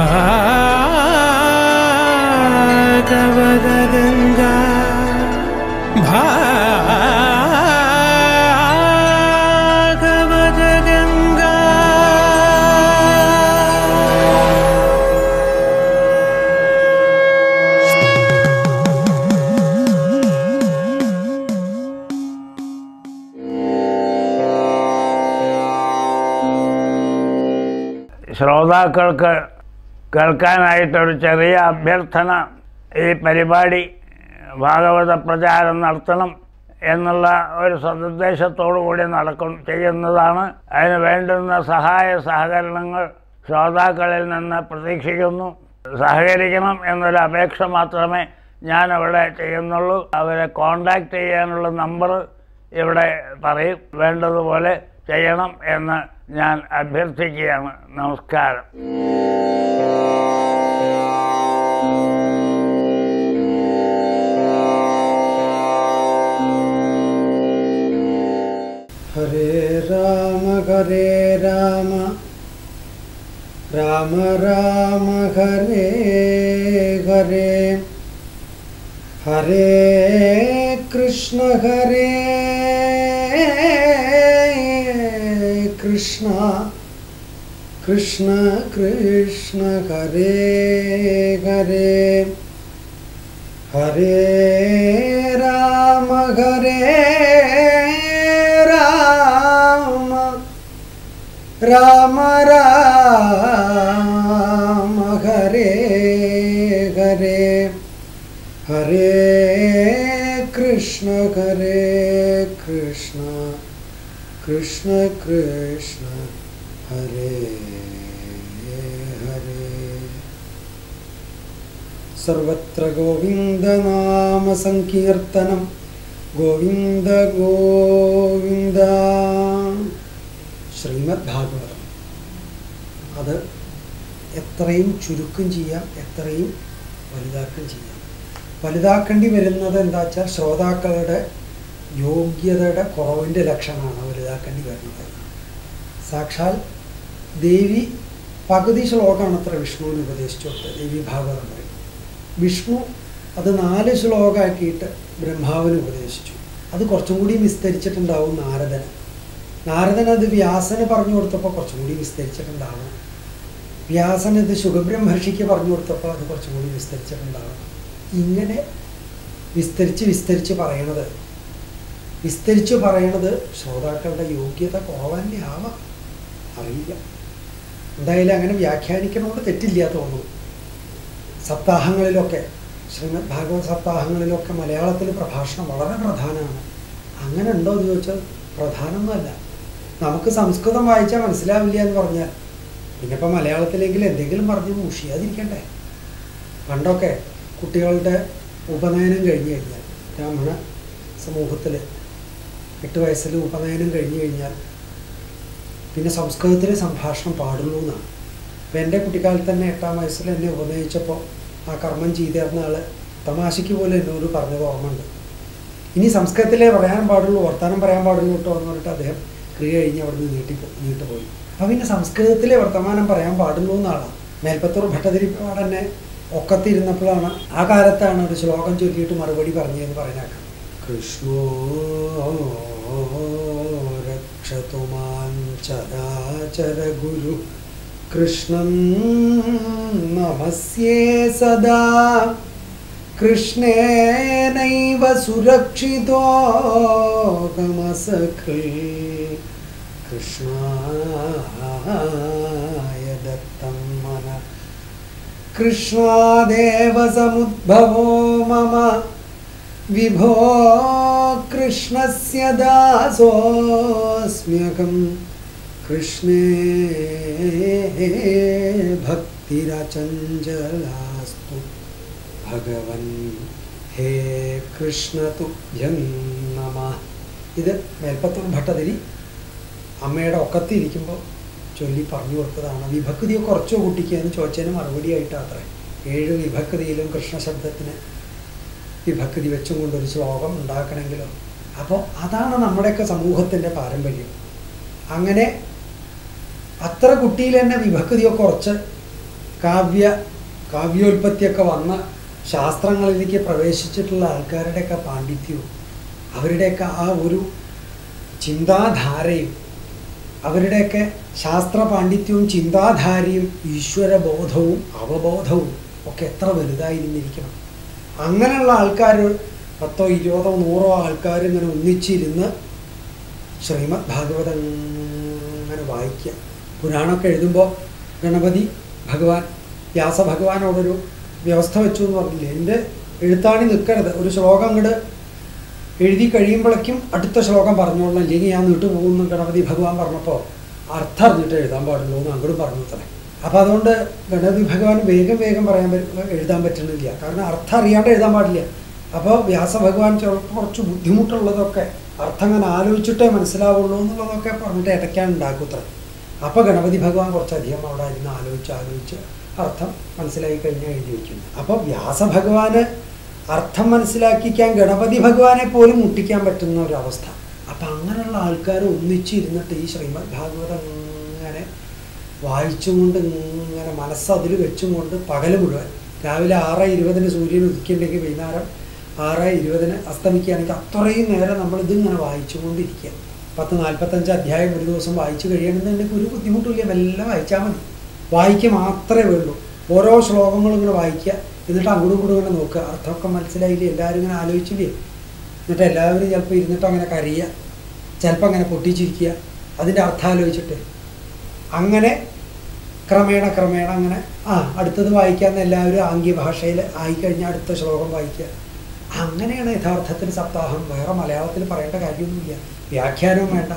ഭാഗവത ഗംഗ ഭാഗവത ഗംഗ ശ്രോതാക്കൾക്ക് കേൾക്കാനായിട്ടൊരു ചെറിയ അഭ്യർത്ഥന ഈ പരിപാടി ഭാഗവത പ്രചാരം നടത്തണം എന്നുള്ള ഒരു സതുദ്ദേശത്തോടു കൂടി നടക്കും ചെയ്യുന്നതാണ് അതിന് വേണ്ടുന്ന സഹായ സഹകരണങ്ങൾ ശ്രോതാക്കളിൽ നിന്ന് പ്രതീക്ഷിക്കുന്നു സഹകരിക്കണം എന്നൊരു അപേക്ഷ മാത്രമേ ഞാൻ അവിടെ ചെയ്യുന്നുള്ളൂ അവരെ കോണ്ടാക്ട് ചെയ്യാനുള്ള നമ്പർ ഇവിടെ പറയും വേണ്ടതുപോലെ ചെയ്യണം എന്ന് ഞാൻ അഭ്യർത്ഥിക്കുകയാണ് നമസ്കാരം ഹരേ രാമ ഹരേ രാമ രാമ രാമ ഹരേ ഹരേ ഹരേ കൃഷ്ണ ഹരേ കൃഷ്ണ കൃഷ്ണ കൃഷ്ണ ഹരേ ഹരേ ഹരേ രാമ ഹരേ രാമ രാമ രാമ ഹരേ ഹരേ ഹരേ കൃഷ്ണ ഹരേ കൃഷ്ണ കൃഷ്ണ കൃഷ്ണ ഹരേ ഹരേ സർവത്ര ഗോവിന്ദനാമസങ്കീർത്തനം ഗോവിന്ദ ഗോവിന്ദ ശ്രീമദ് ഭാഗവതം അത് എത്രയും ചുരുക്കം ചെയ്യാം എത്രയും വലുതാക്കുകയും ചെയ്യാം വലുതാക്കേണ്ടി വരുന്നത് എന്താ വെച്ചാൽ ശ്രോതാക്കളുടെ യോഗ്യതയുടെ കുറവിൻ്റെ ലക്ഷണമാണ് വലുതാക്കേണ്ടി വരുന്നത് സാക്ഷാൽ ദേവി പകുതി ശ്ലോകമാണ് അത്ര വിഷ്ണുവിന് ഉപദേശിച്ചു കൊടുത്തത് ദേവി ഭാഗവതം പറയും വിഷ്ണു അത് നാല് ശ്ലോകമാക്കിയിട്ട് ബ്രഹ്മാവിന് ഉപദേശിച്ചു അത് കുറച്ചും കൂടി വിസ്തരിച്ചിട്ടുണ്ടാവും നാരദന് നാരദൻ അത് വ്യാസന് പറഞ്ഞു കൊടുത്തപ്പോൾ കുറച്ചും കൂടി വിസ്തരിച്ചിട്ടുണ്ടാവും വ്യാസൻ ഇത് ശുഖബ്രഹ്മർഷിക്ക് പറഞ്ഞു കൊടുത്തപ്പോൾ അത് കുറച്ചും കൂടി വിസ്തരിച്ചിട്ടുണ്ടാവും ഇങ്ങനെ വിസ്തരിച്ച് വിസ്തരിച്ച് പറയണത് വിസ്തരിച്ച് പറയണത് ശ്രോതാക്കളുടെ യോഗ്യത കുറവന്നെ ആവാം അറിയില്ല എന്തായാലും അങ്ങനെ വ്യാഖ്യാനിക്കണോണ്ട് തെറ്റില്ല തോന്നുന്നു സപ്താഹങ്ങളിലൊക്കെ ശ്രീമദ് ഭാഗവത് സപ്താഹങ്ങളിലൊക്കെ മലയാളത്തിൽ പ്രഭാഷണം വളരെ പ്രധാനമാണ് അങ്ങനെ ഉണ്ടോ എന്ന് ചോദിച്ചാൽ പ്രധാനമൊന്നുമല്ല നമുക്ക് സംസ്കൃതം വായിച്ചാൽ മനസ്സിലാവില്ല എന്ന് പറഞ്ഞാൽ പിന്നെ ഇപ്പം മലയാളത്തിലെങ്കിലും എന്തെങ്കിലും പറഞ്ഞ് മുഷിയാതിരിക്കണ്ടേ പണ്ടൊക്കെ കുട്ടികളുടെ ഉപനയനം കഴിഞ്ഞു കഴിഞ്ഞാൽ ബ്രാഹ്മണ സമൂഹത്തിൽ എട്ട് വയസ്സിൽ ഉപനയനം കഴിഞ്ഞു കഴിഞ്ഞാൽ പിന്നെ സംസ്കൃതത്തിൽ സംഭാഷണം പാടുള്ളൂ എന്നാണ് അപ്പം എൻ്റെ കുട്ടിക്കാലത്ത് തന്നെ എട്ടാം വയസ്സിൽ എന്നെ ഉപനയിച്ചപ്പോൾ ആ കർമ്മം ചെയ്തിരുന്ന ആൾ തമാശയ്ക്ക് പോലും എന്നോട് പറഞ്ഞത് ഓർമ്മയുണ്ട് ഇനി സംസ്കൃതത്തിലേ പറയാൻ പാടുള്ളൂ വർത്തമാനം പറയാൻ പാടുള്ളൂ കേട്ടോ എന്ന് പറഞ്ഞിട്ട് അദ്ദേഹം ക്രിയ കഴിഞ്ഞ് അവിടെ നിന്ന് നീട്ടി നീട്ടുപോയി അപ്പം പിന്നെ സംസ്കൃതത്തിലെ വർത്തമാനം പറയാൻ പാടുള്ളൂ എന്നാണ് മേൽപ്പത്തൂർ ഭട്ടതിരിപ്പാട് തന്നെ ഒക്കത്തിരുന്നപ്പോഴാണ് ആ കാലത്താണ് ഒരു ശ്ലോകം ചൊല്ലിയിട്ട് മറുപടി പറഞ്ഞതെന്ന് പറയുന്നേക്കാം കൃഷ്ണോ രക്ഷതു മാം ചരാചര ഗുരു കൃഷ്ണം നമസ്യേ സദാ കൃഷ്ണേനൈവ സുരക്ഷിതോ ഗമസഖൃ കൃഷ്ണായ ദത്തം മന കൃഷ്ണാദേവ സമുദ്ഭവോ മമ വിഭോ കൃഷ്ണസ്യ ദാസോസ്മ്യഹം കൃഷ്ണേ ഭക്തിരചഞ്ചലാസ്തു ഭഗവൻ ഹേ കൃഷ്ണ തുഭ്യം നമ ഇത് മേൽപ്പത്തൂർ ഭട്ടതിരി അമ്മയുടെ ഒക്കത്തിരിക്കുമ്പോൾ ചൊല്ലി പറഞ്ഞു കൊടുത്തതാണ് വിഭക്തിയോ കുറച്ചോ കുട്ടിക്ക് എന്ന് ചോദിച്ചതിന് മറുപടിയായിട്ടാണ് അത്രേ ഏഴ് വിഭക്തിയിലും കൃഷ്ണശബ്ദത്തിന് വിഭക്തി വെച്ചും കൊണ്ടൊരു ശ്ലോകം ഉണ്ടാക്കണമെങ്കിലോ അപ്പോൾ അതാണ് നമ്മുടെയൊക്കെ സമൂഹത്തിൻ്റെ പാരമ്പര്യം അങ്ങനെ അത്ര കുട്ടിയിൽ തന്നെ വിഭക്തിയോ കുറച്ച് കാവ്യ കാവ്യോൽപത്തിയൊക്കെ വന്ന് ശാസ്ത്രങ്ങളിലേക്ക് പ്രവേശിച്ചിട്ടുള്ള ആൾക്കാരുടെയൊക്കെ പാണ്ഡിത്യവും അവരുടെയൊക്കെ ആ ഒരു ചിന്താധാരയും അവരുടെയൊക്കെ ശാസ്ത്ര പാണ്ഡിത്യവും ചിന്താധാരയും ഈശ്വരബോധവും അവബോധവും ഒക്കെ എത്ര വലുതായിരുന്നിരിക്കണം അങ്ങനെയുള്ള ആൾക്കാർ പത്തോ ഇരുപതോ നൂറോ ആൾക്കാർ ഇങ്ങനെ ഒന്നിച്ചിരുന്ന് ശ്രീമദ് ഭാഗവതം ഇങ്ങനെ വായിക്കുക പുരാണമൊക്കെ എഴുതുമ്പോൾ ഗണപതി ഭഗവാൻ വ്യാസഭഗവാനോടൊരു വ്യവസ്ഥ വെച്ചു എന്ന് പറഞ്ഞില്ലേ എൻ്റെ എഴുത്താണി നിൽക്കരുത് ഒരു ശ്ലോകം അങ്ങോട്ട് എഴുതി കഴിയുമ്പോഴേക്കും അടുത്ത ശ്ലോകം പറഞ്ഞോളണം ഇല്ലെങ്കിൽ ഞാൻ നീട്ടു പോകുന്നു ഗണപതി ഭഗവാൻ പറഞ്ഞപ്പോൾ അർത്ഥം അറിഞ്ഞിട്ട് എഴുതാൻ പാടുള്ളൂ എന്ന് അങ്ങോട്ട് പറഞ്ഞു അത്രേ അപ്പോൾ അതുകൊണ്ട് ഗണപതി ഭഗവാൻ വേഗം വേഗം പറയാൻ പറ്റ- എഴുതാൻ പറ്റുന്നില്ല കാരണം അർത്ഥം അറിയാണ്ട് എഴുതാൻ പാടില്ല അപ്പോൾ വ്യാസഭഗവാൻ ചിലപ്പോൾ കുറച്ച് ബുദ്ധിമുട്ടുള്ളതൊക്കെ അർത്ഥം അങ്ങനെ ആലോചിച്ചിട്ടേ മനസ്സിലാവുള്ളൂ എന്നുള്ളതൊക്കെ പറഞ്ഞിട്ട് ഇടയ്ക്കാൻ ഉണ്ടാക്കൂത്രേ അപ്പോൾ ഗണപതി ഭഗവാൻ കുറച്ചധികം അവിടെ ഇരുന്ന് ആലോചിച്ച് ആലോചിച്ച് അർത്ഥം മനസ്സിലാക്കി കഴിഞ്ഞാൽ എഴുതി വയ്ക്കുന്നു അപ്പോൾ വ്യാസഭഗവാന് അർത്ഥം മനസ്സിലാക്കിക്കാൻ ഗണപതി ഭഗവാനെ പോലും മുട്ടിക്കാൻ പറ്റുന്ന ഒരു അവസ്ഥ അപ്പം അങ്ങനെയുള്ള ആൾക്കാർ ഒന്നിച്ചിരുന്നിട്ട് ഈ ശ്രീമദ് ഭാഗവതം ഇങ്ങനെ വായിച്ചുകൊണ്ട് ഇങ്ങനെ മനസ്സ് അതിൽ വെച്ചും കൊണ്ട് പകൽ മുഴുവൻ രാവിലെ ആറ് ഇരുപതിന് സൂര്യൻ ഉദിക്കുന്നുണ്ടെങ്കിൽ വൈകുന്നേരം ആറ് ഇരുപതിന് അസ്തമിക്കുകയാണെങ്കിൽ അത്രയും നേരം നമ്മൾ ഇതിങ്ങനെ വായിച്ചുകൊണ്ടിരിക്കുക പത്ത് നാൽപ്പത്തഞ്ച് അധ്യായം ഒരു ദിവസം വായിച്ചു കഴിയണമെന്നുണ്ടെങ്കിൽ ഒരു ബുദ്ധിമുട്ടില്ല മെല്ലെ വായിച്ചാൽ മതി വായിക്കുക മാത്രമേ വേണ്ടൂ ഓരോ ശ്ലോകങ്ങളും ഇങ്ങനെ വായിക്കുക എന്നിട്ട് അങ്ങോട്ടും ഇങ്ങോട്ടും ഇങ്ങനെ നോക്കുക അർത്ഥമൊക്കെ മനസ്സിലായില്ലേ എല്ലാവരും ഇങ്ങനെ ആലോചിച്ചില്ലേ എന്നിട്ട് എല്ലാവരും ചിലപ്പോൾ ഇരുന്നിട്ട് അങ്ങനെ കരയുക ചിലപ്പോൾ അങ്ങനെ പൊട്ടിച്ചിരിക്കുക അതിൻ്റെ അർത്ഥം ആലോചിച്ചിട്ട് അങ്ങനെ ക്രമേണ ക്രമേണ അങ്ങനെ ആ അടുത്തത് വായിക്കാമെന്ന് എല്ലാവരും ആംഗ്യ ഭാഷയിൽ ആയിക്കഴിഞ്ഞാൽ അടുത്ത ശ്ലോകം വായിക്കുക അങ്ങനെയാണ് യഥാർത്ഥത്തിൽ സപ്താഹം വേറെ മലയാളത്തിൽ പറയേണ്ട കാര്യമൊന്നുമില്ല വ്യാഖ്യാനവും വേണ്ട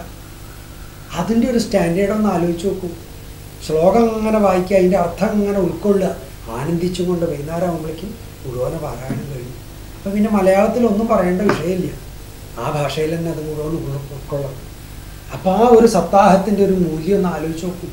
അതിൻ്റെ ഒരു സ്റ്റാൻഡേർഡ് ഒന്ന് ആലോചിച്ച് നോക്കൂ ശ്ലോകം അങ്ങനെ വായിക്കുക അതിൻ്റെ അർത്ഥം ഇങ്ങനെ ഉൾക്കൊള്ളുക ആനന്ദിച്ചുകൊണ്ട് വൈകുന്നേരം ആകുമ്പോഴേക്കും മുഴുവനെ പാരായണം കഴിയും അപ്പം പിന്നെ മലയാളത്തിൽ ഒന്നും പറയേണ്ട വിഷയമില്ല ആ ഭാഷയിൽ തന്നെ അത് മുഴുവൻ ഉൾ- ഉൾക്കൊള്ളണം അപ്പോൾ ആ ഒരു സപ്താഹത്തിൻ്റെ ഒരു മൂല്യം ഒന്ന് ആലോചിച്ച് നോക്കൂ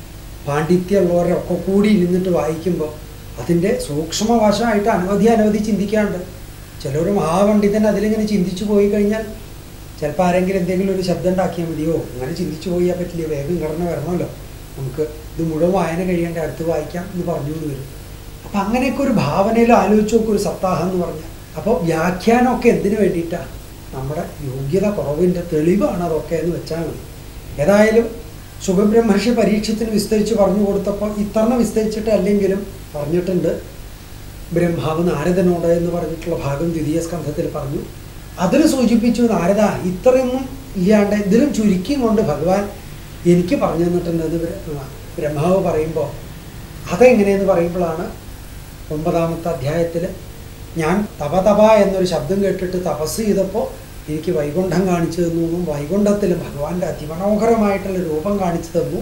പാണ്ഡിത്യമുള്ളവരൊക്കെ കൂടി ഇരുന്നിട്ട് വായിക്കുമ്പോൾ അതിൻ്റെ സൂക്ഷ്മവശമായിട്ട് അനവധി അനവധി ചിന്തിക്കാണ്ട് ചിലർ മഹാപണ്ഡിതൻ അതിലിങ്ങനെ ചിന്തിച്ചു പോയി കഴിഞ്ഞാൽ ചിലപ്പോൾ ആരെങ്കിലും എന്തെങ്കിലും ഒരു ശബ്ദം ഉണ്ടാക്കിയാൽ മതിയോ അങ്ങനെ ചിന്തിച്ചു പോയാൽ പറ്റില്ല വേഗം ഘടന വരണമല്ലോ നമുക്ക് ഇത് മുഴുവൻ വായന കഴിയേണ്ട അടുത്ത് വായിക്കാം എന്ന് പറഞ്ഞു എന്ന് വരും അപ്പം അങ്ങനെയൊക്കെ ഒരു ഭാവനയിൽ ആലോചിച്ച് നോക്കും ഒരു സപ്താഹം എന്ന് പറഞ്ഞാൽ അപ്പോൾ വ്യാഖ്യാനമൊക്കെ എന്തിനു വേണ്ടിയിട്ടാണ് നമ്മുടെ യോഗ്യത കുറവിൻ്റെ തെളിവാണ് അതൊക്കെ എന്ന് വെച്ചാൽ മതി ഏതായാലും സുഖബ്രഹ്മർഷി പരീക്ഷത്തിന് വിസ്തരിച്ച് പറഞ്ഞു കൊടുത്തപ്പോൾ ഇത്തവണ വിസ്തരിച്ചിട്ട് അല്ലെങ്കിലും പറഞ്ഞിട്ടുണ്ട് ബ്രഹ്മാവ് നാരദനോട് എന്ന് പറഞ്ഞിട്ടുള്ള ഭാഗം ദ്വിതീയ സ്കന്ധത്തിൽ പറഞ്ഞു അതിൽ സൂചിപ്പിച്ചു നാരദ ഇത്രയൊന്നും ഇല്ലാണ്ട് ഇതിലും ചുരുക്കിയും കൊണ്ട് ഭഗവാൻ എനിക്ക് പറഞ്ഞു തന്നിട്ടുണ്ട് എന്ന് ബ്ര- ബ്രഹ്മാവ് പറയുമ്പോൾ അതെങ്ങനെയെന്ന് പറയുമ്പോഴാണ് ഒമ്പതാമത്തെ അധ്യായത്തിൽ ഞാൻ തപ തപ എന്നൊരു ശബ്ദം കേട്ടിട്ട് തപസ് ചെയ്തപ്പോൾ എനിക്ക് വൈകുണ്ഠം കാണിച്ചു തന്നു എന്നും വൈകുണ്ഠത്തിൽ ഭഗവാന്റെ അതിമനോഹരമായിട്ടുള്ള രൂപം കാണിച്ചു തന്നു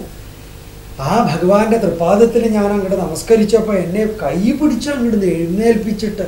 ആ ഭഗവാന്റെ തൃപ്പാദത്തിൽ ഞാൻ അങ്ങോട്ട് നമസ്കരിച്ചപ്പോൾ എന്നെ കൈ പിടിച്ച് അങ്ങോട്ട് എഴുന്നേൽപ്പിച്ചിട്ട്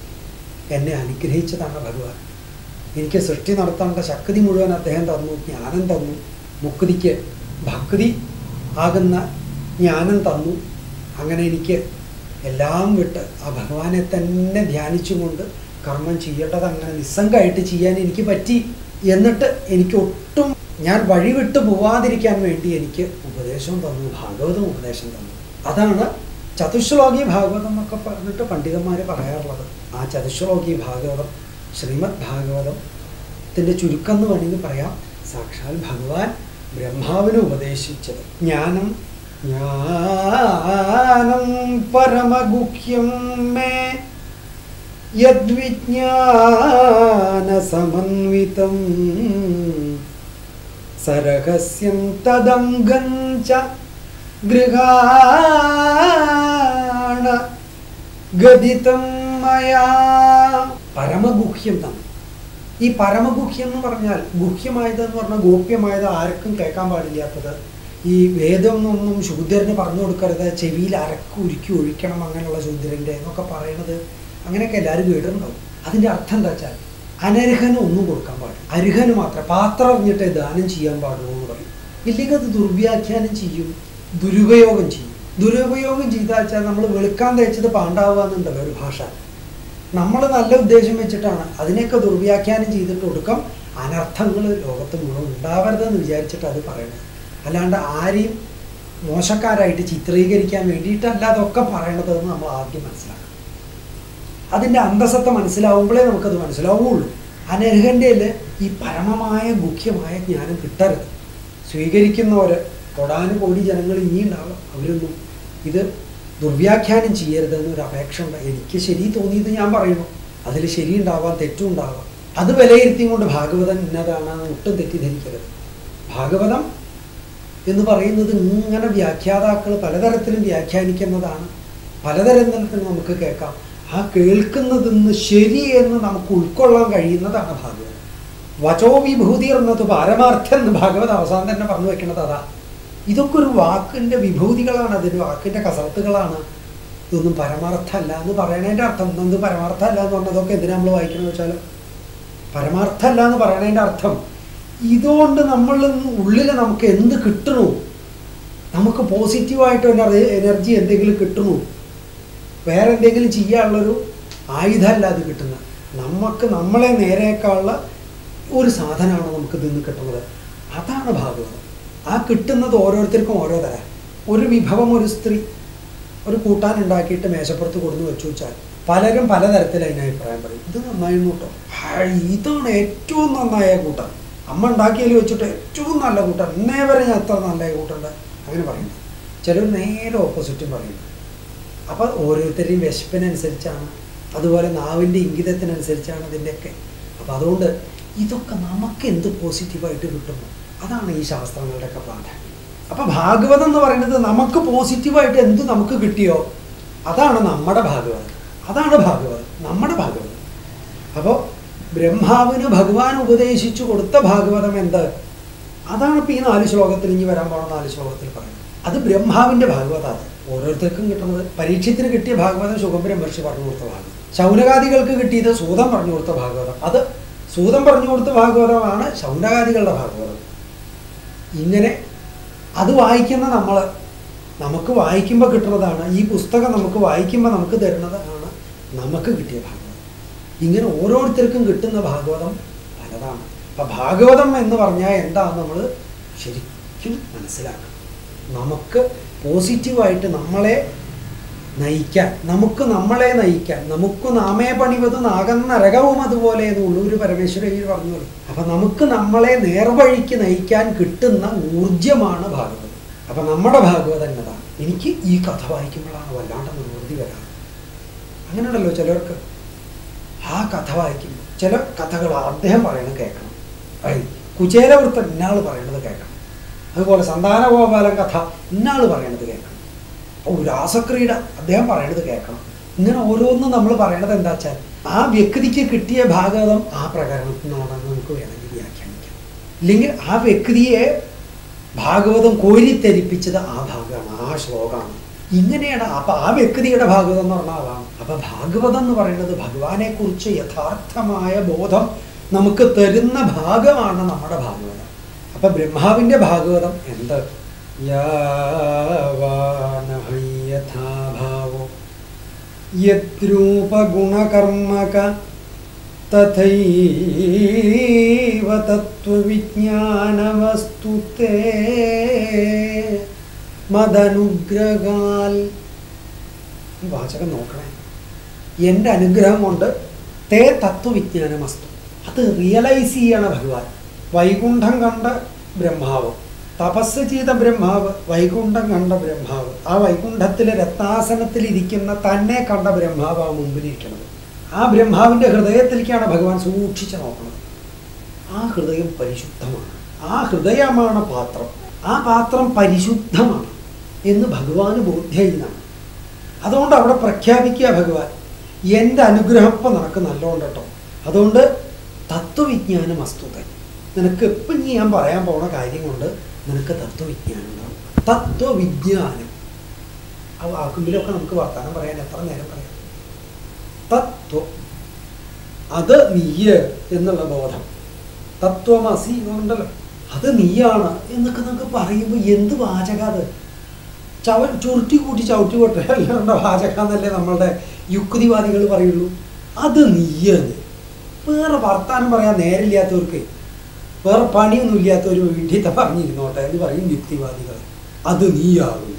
എന്നെ അനുഗ്രഹിച്ചതാണ് ഭഗവാൻ എനിക്ക് സൃഷ്ടി നടത്തേണ്ട ശക്തി മുഴുവൻ അദ്ദേഹം തന്നു ജ്ഞാനം തന്നു മുക്തിക്ക് ഭക്തി ആകുന്ന ജ്ഞാനം തന്നു അങ്ങനെ എനിക്ക് എല്ലാം വിട്ട് ആ ഭഗവാനെ തന്നെ ധ്യാനിച്ചുകൊണ്ട് കർമ്മം ചെയ്യേണ്ടത് അങ്ങനെ നിസ്സംഗമായിട്ട് ചെയ്യാൻ എനിക്ക് പറ്റി എന്നിട്ട് എനിക്ക് ഒട്ടും ഞാൻ വഴിവിട്ട് പോവാതിരിക്കാൻ വേണ്ടി എനിക്ക് ഉപദേശം തന്നു ഭാഗവതം ഉപദേശം തന്നു അതാണ് ചതുശ്ലോകി ഭാഗവതം എന്നൊക്കെ പറഞ്ഞിട്ട് പണ്ഡിതന്മാർ പറയാറുള്ളത് ആ ചതുശ്ലോകി ഭാഗവതം ശ്രീമദ് ഭാഗവതത്തിൻ്റെ ചുരുക്കം എന്ന് വേണമെങ്കിൽ പറയാം സാക്ഷാൽ ഭഗവാൻ ബ്രഹ്മാവിന് ഉപദേശിച്ചത് ജ്ഞാനം ജ്ഞാനം പരമഗുഹ്യം മേ യദ്വിജ്ഞാനസമന്വിതം സരഹസ്യം തദംഗം ച ഗൃഹാണ ഗതിതം മയാ പരമഗുഹ്യം തന്നെ ഈ പരമഗുഹ്യം എന്ന് പറഞ്ഞാൽ ഗുഹ്യമായത് എന്ന് പറഞ്ഞാൽ ഗോപ്യമായത് ആർക്കും കേൾക്കാൻ പാടില്ലാത്തത് ഈ വേദം ഒന്നും ശൂദ്രന് പറഞ്ഞു കൊടുക്കരുത് ചെവിയിൽ അരക്ക് ഉരുക്കി ഒഴിക്കണം അങ്ങനെയുള്ള ശൂദ്രൻ്റെ എന്നൊക്കെ പറയണത് അങ്ങനെയൊക്കെ എല്ലാവരും കേട്ടിട്ടുണ്ടാവും അതിൻ്റെ അർത്ഥം എന്താ വെച്ചാൽ അനർഹന് ഒന്നും കൊടുക്കാൻ പാടില്ല അർഹന് മാത്രം പാത്രം അറിഞ്ഞിട്ടേ ദാനം ചെയ്യാൻ പാടുള്ളൂ എന്ന് പറയും ഇല്ലെങ്കിൽ അത് ദുർവ്യാഖ്യാനം ചെയ്യും ദുരുപയോഗം ചെയ്യും ദുരുപയോഗം ചെയ്താൽ വെച്ചാൽ നമ്മൾ വെളുക്കാൻ തേച്ചത് പാണ്ടാവുക എന്നുണ്ടല്ലോ ഒരു ഭാഷ നമ്മൾ നല്ല ഉദ്ദേശം വെച്ചിട്ടാണ് അതിനെയൊക്കെ ദുർവ്യാഖ്യാനം ചെയ്തിട്ട് ഒടുക്കം അനർത്ഥങ്ങൾ ലോകത്ത് മുഴുവൻ ഉണ്ടാവരുതെന്ന് വിചാരിച്ചിട്ട് അത് പറയുന്നത് അല്ലാണ്ട് ആരെയും മോശക്കാരായിട്ട് ചിത്രീകരിക്കാൻ വേണ്ടിയിട്ടല്ല അതൊക്കെ പറയണതെന്ന് നമ്മൾ ആദ്യം മനസ്സിലാക്കണം അതിൻ്റെ അന്തസത്ത മനസ്സിലാവുമ്പോഴേ നമുക്കത് മനസ്സിലാവുള്ളൂ അനർഹൻ്റെ ഈ പരമമായ മുഖ്യമായ ജ്ഞാനം കിട്ടരുത് സ്വീകരിക്കുന്നവർ കൊടാനുകോടി ജനങ്ങൾ ഇനിയുണ്ടാവും അവരൊന്നും ഇത് ദുർവ്യാഖ്യാനം ചെയ്യരുത് എന്നൊരു അപേക്ഷ ഉണ്ട് എനിക്ക് ശരി തോന്നിയത് ഞാൻ പറയുന്നു അതിൽ ശരി ഉണ്ടാവാം തെറ്റും ഉണ്ടാവാം അത് വിലയിരുത്തിയും കൊണ്ട് ഭാഗവതം ഇന്നതാണെന്ന് ഒട്ടും തെറ്റിദ്ധരിക്കരുത് ഭാഗവതം എന്ന് പറയുന്നത് ഇങ്ങനെ വ്യാഖ്യാതാക്കൾ പലതരത്തിലും വ്യാഖ്യാനിക്കുന്നതാണ് പലതരത്തിൽ നമുക്ക് കേൾക്കാം ആ കേൾക്കുന്നതിന്ന് ശരി എന്ന് നമുക്ക് ഉൾക്കൊള്ളാൻ കഴിയുന്നതാണ് ഭാഗവതം വചോ വിഭൂതി എന്നത് പാരമാർത്ഥ്യം എന്ന് ഭാഗവത് അവസാനം തന്നെ പറഞ്ഞു വെക്കുന്നത് അതാ ഇതൊക്കെ ഒരു വാക്കിൻ്റെ വിഭൂതികളാണ് അതിന് വാക്കിൻ്റെ കസർത്തുകളാണ് ഇതൊന്നും പരമാർത്ഥമല്ല എന്ന് പറയണതിൻ്റെ അർത്ഥം എന്ത് പരമാർത്ഥമല്ല എന്ന് പറഞ്ഞതൊക്കെ എന്തിനാ നമ്മൾ വായിക്കണമെന്ന് വെച്ചാൽ പരമാർത്ഥമല്ല എന്ന് പറയണതിൻ്റെ അർത്ഥം ഇതുകൊണ്ട് നമ്മൾ ഉള്ളിൽ നമുക്ക് എന്ത് കിട്ടണു നമുക്ക് പോസിറ്റീവായിട്ട് ഒരു എനർജി എന്തെങ്കിലും കിട്ടണു വേറെ എന്തെങ്കിലും ചെയ്യാനുള്ളൊരു ആയുധമല്ല അത് കിട്ടുന്നത് നമുക്ക് നമ്മളെ നേരേക്കാനുള്ള ഒരു സാധനമാണ് നമുക്ക് ഇതിന്ന് കിട്ടുന്നത് അതാണ് ഭാഗവതം ആ കിട്ടുന്നത് ഓരോരുത്തർക്കും ഓരോ തരം ഒരു വിഭവം ഒരു സ്ത്രീ ഒരു കൂട്ടാൻ ഉണ്ടാക്കിയിട്ട് മേശപ്പുറത്ത് കൊടുന്ന് വെച്ചു വെച്ചാൽ പലരും പലതരത്തിൽ അതിന് അഭിപ്രായം പറയും ഇത് നന്നായിരുന്നു കേട്ടോ ഹായ്, ഇതാണ് ഏറ്റവും നന്നായ കൂട്ടം അമ്മ ഉണ്ടാക്കിയതിൽ വെച്ചിട്ട് ഏറ്റവും നല്ല കൂട്ടം ഇന്നേ വരെ ഞാൻ എത്ര നല്ല കൂട്ടുണ്ട് അങ്ങനെ പറയുന്നു ചിലർ നേരെ ഓപ്പോസിറ്റും പറയുന്നു അപ്പോൾ ഓരോരുത്തരുടെയും വിശപ്പിനനുസരിച്ചാണ് അതുപോലെ നാവിൻ്റെ ഇംഗിതത്തിനനുസരിച്ചാണ് ഇതിൻ്റെയൊക്കെ അപ്പോൾ അതുകൊണ്ട് ഇതൊക്കെ നമുക്ക് എന്ത് പോസിറ്റീവായിട്ട് കിട്ടുന്നു അതാണ് ഈ ശാസ്ത്രങ്ങളുടെയൊക്കെ പ്രാധാന്യം അപ്പോൾ ഭാഗവതം എന്ന് പറയുന്നത് നമുക്ക് പോസിറ്റീവായിട്ട് എന്ത് നമുക്ക് കിട്ടിയോ അതാണ് നമ്മുടെ ഭാഗവതം അതാണ് ഭാഗവതം നമ്മുടെ ഭാഗവതം അപ്പോൾ ബ്രഹ്മാവിന് ഭഗവാൻ ഉപദേശിച്ചു കൊടുത്ത ഭാഗവതം എന്ത് അതാണ് ഇപ്പോൾ ഈ നാല് ശ്ലോകത്തിൽ ഇനി വരാൻ പോണ നാല് ശ്ലോകത്തിൽ പറയുന്നത് അത് ബ്രഹ്മാവിൻ്റെ ഭാഗവതമാണ് ഓരോരുത്തർക്കും കിട്ടുന്നത് പരീക്ഷത്തിന് കിട്ടിയ ഭാഗവതം ശുഖബ്രഹ്മ ഋഷി പറഞ്ഞു കൊടുത്ത ഭാഗവതം ശൗനകാദികൾക്ക് കിട്ടിയത് സൂതം പറഞ്ഞു കൊടുത്ത ഭാഗവതം അത് സൂതം പറഞ്ഞു കൊടുത്ത ഭാഗവതമാണ് ശൗനകാദികളുടെ ഭാഗവതം ഇങ്ങനെ അത് വായിക്കുന്ന നമ്മൾ നമുക്ക് വായിക്കുമ്പോൾ കിട്ടുന്നതാണ് ഈ പുസ്തകം നമുക്ക് വായിക്കുമ്പോൾ നമുക്ക് തരുന്നതാണ് നമുക്ക് കിട്ടിയ ഭാഗവതം ഇങ്ങനെ ഓരോരുത്തർക്കും കിട്ടുന്ന ഭാഗവതം പലതാണ് അപ്പം ഭാഗവതം എന്ന് പറഞ്ഞാൽ എന്താണെന്ന് നമ്മൾ ശരിക്കും മനസ്സിലാക്കണം നമുക്ക് പോസിറ്റീവായിട്ട് നമ്മളെ നയിക്കാൻ നമുക്ക് നമ്മളെ നയിക്കാൻ നമുക്ക് നാമേ പണിവത് നാഗം നരകവും അതുപോലെ എന്ന് ഉള്ളൂര് പരമേശ്വരയ്യർ പറഞ്ഞു അപ്പം നമുക്ക് നമ്മളെ നേർവഴിക്ക് നയിക്കാൻ കിട്ടുന്ന ഊർജമാണ് ഭാഗവതം അപ്പം നമ്മുടെ ഭാഗവതം എന്നതാണ് എനിക്ക് ഈ കഥ വായിക്കുമ്പോഴാണ് വല്ലാണ്ട് നിർവൃതി വരാറ് അങ്ങനെയുണ്ടല്ലോ ചിലർക്ക് ആ കഥ വായിക്കുമ്പോൾ ചില കഥകൾ അദ്ദേഹം പറയണത് കേൾക്കണം ഐ, കുചേലവൃത്തൻ ഇന്നാൾ പറയണത് കേൾക്കണം അതുപോലെ സന്താനഗോപാലൻ കഥ ഇന്നാൾ പറയണത് കേൾക്കണം ഓ രാസക്രീഡ അദ്ദേഹം പറയണത് കേൾക്കണം ഇങ്ങനെ ഓരോന്നും നമ്മൾ പറയണത് എന്താ വെച്ചാൽ ആ വ്യക്തിക്ക് കിട്ടിയ ഭാഗവതം ആ പ്രകരണത്തിൽ നിന്നാണെന്ന് നമുക്ക് വേണമെങ്കിൽ വ്യാഖ്യാനിക്കാം ഇല്ലെങ്കിൽ ആ വ്യക്തിയെ ഭാഗവതം കോരിത്തെരിപ്പിച്ചത് ആ ഭാഗമാണ് ആ ശ്ലോകമാണ് ഇങ്ങനെയാണ് അപ്പൊ ആ വ്യക്തിയുടെ ഭാഗവതം എന്ന് പറഞ്ഞാൽ അതാണ് അപ്പൊ ഭാഗവതം എന്ന് പറയുന്നത് ഭഗവാനെ കുറിച്ച് യഥാർത്ഥമായ ബോധം നമുക്ക് തരുന്ന ഭാഗമാണ് നമ്മുടെ ഭാഗവതം അപ്പൊ ബ്രഹ്മാവിന്റെ ഭാഗവതം എന്ത് യാവാനഹൈ യഥാഭാവോ യദ്രൂപഗുണകർമ്മക തഥൈവ തത്വവിജ്ഞാനവസ്തു തേ മദനുഗ്രഹാൽ ഈ വാചകം നോക്കണേ എൻ്റെ അനുഗ്രഹം കൊണ്ട് തേ തത്വവിജ്ഞാനമസ്തു അത് റിയലൈസ് ചെയ്യണ ഭഗവാൻ വൈകുണ്ഠം കണ്ട ബ്രഹ്മാവ് തപസ് ചെയ്ത ബ്രഹ്മാവ് വൈകുണ്ഠം കണ്ട ബ്രഹ്മാവ് ആ വൈകുണ്ഠത്തിലെ രത്നാസനത്തിൽ ഇരിക്കുന്ന തന്നെ കണ്ട ബ്രഹ്മാവ് ആ മുമ്പിലിരിക്കുന്നത് ആ ബ്രഹ്മാവിൻ്റെ ഹൃദയത്തിലേക്കാണ് ഭഗവാൻ സൂക്ഷിച്ച് നോക്കുന്നത് ആ ഹൃദയം പരിശുദ്ധമാണ് ആ ഹൃദയമാണ് പാത്രം ആ പാത്രം പരിശുദ്ധമാണ് എന്ന് ഭഗവാന് ബോധ്യമാണ് അതുകൊണ്ട് അവിടെ പ്രഖ്യാപിക്കുക ഭഗവാൻ എൻ്റെ അനുഗ്രഹം ഇപ്പം നിനക്ക് നല്ലോണം കേട്ടോ അതുകൊണ്ട് തത്വവിജ്ഞാനം വസ്തുത നിനക്ക് ഇപ്പം ഇനി ഞാൻ പറയാൻ പോണ കാര്യം കൊണ്ട് നിനക്ക് തത്വവിജ്ഞാനം ഉണ്ടാവും തത്വവിജ്ഞാനം ആ വാക്കുമ്പിലൊക്കെ നമുക്ക് വർത്തമാനം പറയാൻ എത്ര നേരം പറയാം തത്വം അത് നീയ് എന്നുള്ള ബോധം തത്വമസി എന്നുണ്ടല്ലോ അത് നീയാണ് എന്നൊക്കെ നമുക്ക് പറയുമ്പോൾ എന്ത് വാചക അത് ചവ ചുരുട്ടി കൂട്ടി ചവിട്ടി കൊട്ടെ അല്ലാണ്ട് വാചക എന്നല്ലേ നമ്മളുടെ യുക്തിവാദികൾ പറയുള്ളൂ അത് നീയാണ് വേറെ വർത്താനം പറയാൻ നേരില്ലാത്തവർക്ക് വേറെ പണിയൊന്നും ഇല്ലാത്തവർ വീട്ടിലത്തെ പറഞ്ഞിരുന്നോട്ടെ എന്ന് പറയും യുക്തിവാദികൾ അത് നീയാകുന്നു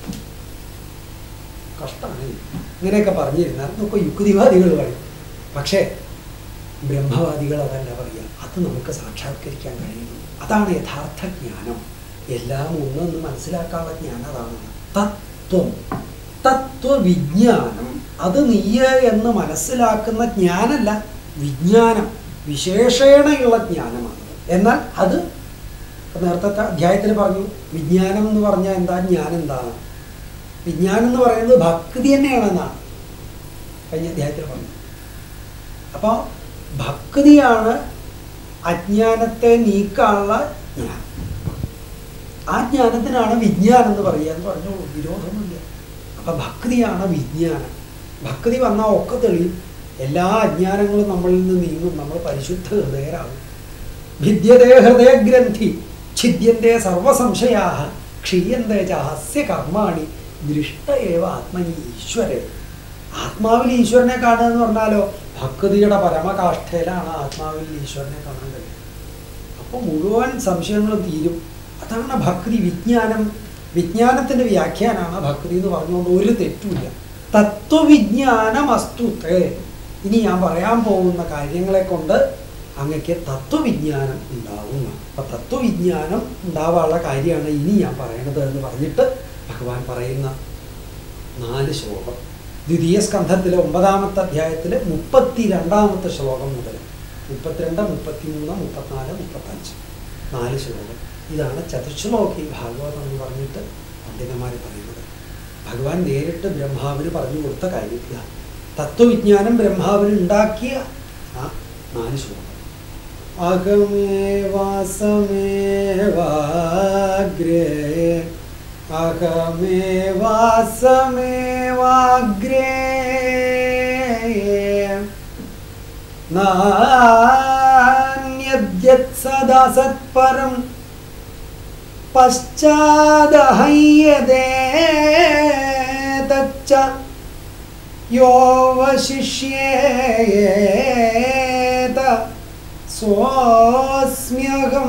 കഷ്ടമാണ് ഇങ്ങനെയൊക്കെ പറഞ്ഞിരുന്നാൽ നമുക്ക് യുക്തിവാദികൾ പറയും പക്ഷേ ബ്രഹ്മവാദികൾ അതല്ല പറയുക അത് നമുക്ക് സാക്ഷാത്കരിക്കാൻ കഴിയുന്നു അതാണ് യഥാർത്ഥ ജ്ഞാനം എല്ലാം ഒന്നെന്ന് മനസ്സിലാക്കാനുള്ള ജ്ഞാനം അതാണ് തത്വം തത്വവിജ്ഞാനം അത് നീയ് എന്ന് മനസ്സിലാക്കുന്ന ജ്ഞാനല്ല വിജ്ഞാനം വിശേഷേണയുള്ള ജ്ഞാനമാണ് എന്നാൽ അത് നേരത്തെ അധ്യായത്തിൽ പറഞ്ഞു വിജ്ഞാനം എന്ന് പറഞ്ഞാൽ എന്താ ജ്ഞാനം എന്താണ് വിജ്ഞാനം എന്ന് പറയുന്നത് ഭക്തി തന്നെയാണെന്നാണ് കഴിഞ്ഞ അധ്യായത്തിൽ പറഞ്ഞു അപ്പോൾ ഭക്തിയാണ് അജ്ഞാനത്തെ നീക്കാനുള്ള ജ്ഞാനം ആ ജ്ഞാനത്തിനാണ് വിജ്ഞാനം എന്ന് പറയുക എന്ന് പറഞ്ഞോളൂ വിരോധമൊന്നുമില്ല അപ്പൊ ഭക്തിയാണ് വിജ്ഞാനം ഭക്തി വന്നാൽ ഒക്കെ തെളിയും എല്ലാ അജ്ഞാനങ്ങളും നമ്മളിൽ നിന്ന് നീങ്ങും നമ്മൾ പരിശുദ്ധ ഹൃദയരാകും ഭിദ്യതേ ഹൃദയഗ്രന്ഥി ഛിദ്യന്തേ സർവസംശയാ ക്ഷീയന്തേ ചാസ്യ കർമാണി ദൃഷ്ട ഏവ ആത്മനി ഈശ്വരേ ആത്മാവിൽ ഈശ്വരനെ കാണുക എന്ന് പറഞ്ഞാലോ ഭക്തിയുടെ പരമകാഷ്ഠയിലാണ് ആത്മാവിൽ ഈശ്വരനെ കാണാൻ കഴിയുക അപ്പോൾ മുഴുവൻ സംശയങ്ങളും തീരും അതാണ് ഭക്തി വിജ്ഞാനം വിജ്ഞാനത്തിന്റെ വ്യാഖ്യാനാണ് ഭക്തി എന്ന് പറഞ്ഞുകൊണ്ട് ഒരു തെറ്റുമില്ല തത്വവിജ്ഞാനം അസ്തുത്തെ ഇനി ഞാൻ പറയാൻ പോകുന്ന കാര്യങ്ങളെ കൊണ്ട് അങ്ങക്ക് തത്വവിജ്ഞാനം ഉണ്ടാവുന്ന അപ്പൊ തത്വവിജ്ഞാനം ഉണ്ടാവാനുള്ള കാര്യമാണ് ഇനി ഞാൻ പറയണത് എന്ന് പറഞ്ഞിട്ട് ഭഗവാൻ പറയുന്ന നാല് ശ്ലോകം ദ്വിതീയ സ്കന്ധത്തിലെ ഒമ്പതാമത്തെ അധ്യായത്തിലെ മുപ്പത്തി രണ്ടാമത്തെ ശ്ലോകം മുതൽ മുപ്പത്തിരണ്ട് മുപ്പത്തിമൂന്ന് മുപ്പത്തിനാല് മുപ്പത്തഞ്ച് നാല് ശ്ലോകം ഇതാണ് ചതുശ്ലോകി ഭാഗവതം എന്ന് പറഞ്ഞിട്ട് പണ്ഡിതന്മാർ പറയുന്നത് ഭഗവാൻ നേരിട്ട് ബ്രഹ്മാവിന് പറഞ്ഞു കൊടുത്ത കാര്യം ഇതാണ് തത്വവിജ്ഞാനം ബ്രഹ്മാവിന് ഉണ്ടാക്കിയ ആ നാല് ശ്ലോകം അകമേ വാസമേവാഗ്രേ അകമേ വാസമേവാഗ്രേ നാന്യദ്യത് സദാ സത്പരം പശ്ചാദഹയ്യതേ തച്ച യോവശിഷ്യേത സ്വസ്മ്യഹം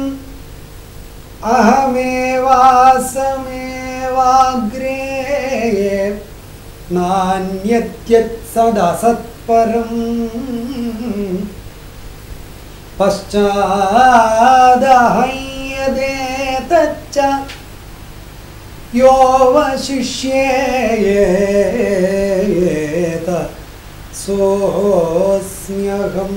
അഹമേവാസമേവാഗ്രേ നാന്യദ്യത് സദാ സത്പരം പശ്ചാദഹയ്യതേ തച്ച യോവശിഷ്യേത സോസ്മ്യഹം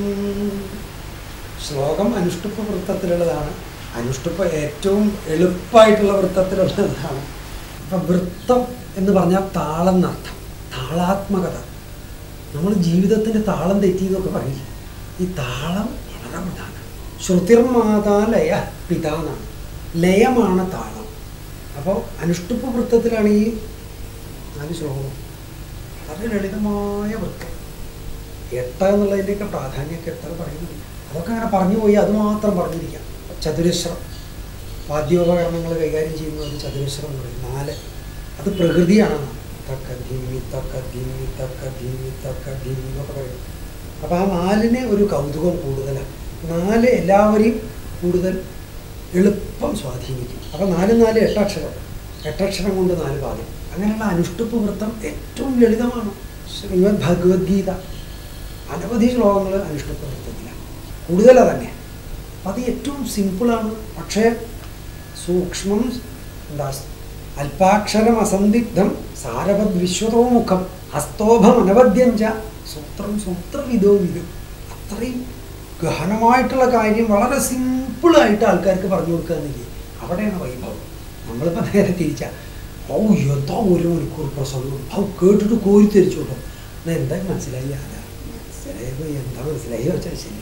ശ്ലോകം അനുഷ്ടുപ്പ വൃത്തത്തിലുള്ളതാണ് അനുഷ്ടുപ്പ ഏറ്റവും എളുപ്പമായിട്ടുള്ള വൃത്തത്തിലുള്ളതാണ് അപ്പം വൃത്തം എന്ന് പറഞ്ഞാൽ താളം എന്നർത്ഥം താളാത്മകത നമ്മൾ ജീവിതത്തിൻ്റെ താളം തെറ്റി എന്നൊക്കെ പറയില്ല ഈ താളം വളരെ പ്രധാനം ശ്രുതിർമാതാ ലയ പിതാന്നാണ് ലയമാണ് താളം അപ്പോൾ അനുഷ്ടുപ്പ വൃത്തത്തിലാണ് ഈ നാല് ശ്ലോകം വളരെ ലളിതമായ വൃത്തം എട്ട എന്നുള്ളതിൻ്റെയൊക്കെ പ്രാധാന്യമൊക്കെ എത്ര പറയുന്നുണ്ട് അതൊക്കെ അങ്ങനെ പറഞ്ഞു പോയി അത് മാത്രം പറഞ്ഞിരിക്കാം ചതുരശ്രം വാദ്യോപകരണങ്ങൾ കൈകാര്യം ചെയ്യുന്ന ഒരു ചതുരശ്രം എന്ന് പറയും നാല് അത് പ്രകൃതിയാണ് തക്ക ധിമ്മി തക്ക ധിമ്മി തക്ക ധിമ്മി തക്ക ധിമ്മി എന്നൊക്കെ പറയും അപ്പോൾ ആ നാലിന് ഒരു കൗതുകം കൂടുതലാണ് നാല് എല്ലാവരെയും കൂടുതൽ എളുപ്പം സ്വാധീനിക്കും അപ്പോൾ നാല് നാല് എട്ടക്ഷരം എട്ടക്ഷരം കൊണ്ട് നാല് ഭാഗം അങ്ങനെയുള്ള അനുഷ്ടുപ്പ് വൃത്തം ഏറ്റവും ലളിതമാണ് ശ്രീമദ് ഭഗവത്ഗീത അനവധി ശ്ലോകങ്ങൾ അനുഷ്ടുപ്പ് വൃത്തത്തിലാണ് കൂടുതലാ തന്നെ അപ്പം അത് ഏറ്റവും സിമ്പിളാണ് പക്ഷേ സൂക്ഷ്മം എന്താ അല്പാക്ഷരം അസന്ദിഗ്ധം സാരവത് വിശ്വതോ മുഖം ഹസ്തോഭം അനവദ്യം ച സൂത്രം സൂത്രവിധോ വിധം അത്രയും ഗഹനമായിട്ടുള്ള കാര്യം വളരെ സിമ്പിളായിട്ട് ആൾക്കാർക്ക് പറഞ്ഞു കൊടുക്കുകയെന്നില്ലേ അവിടെയാണ് വൈഭവം നമ്മളിപ്പോൾ നേരെ തിരിച്ച ഔ എന്താ ഒരു മണിക്കൂർ പ്രസംഗം ഔ കേട്ടിട്ട് കോരിത്തിരിച്ചു കേട്ടോ എന്നാൽ എന്താ മനസ്സിലായി അല്ല മനസ്സിലായത് എന്താ മനസ്സിലായി വെച്ചാൽ ശരി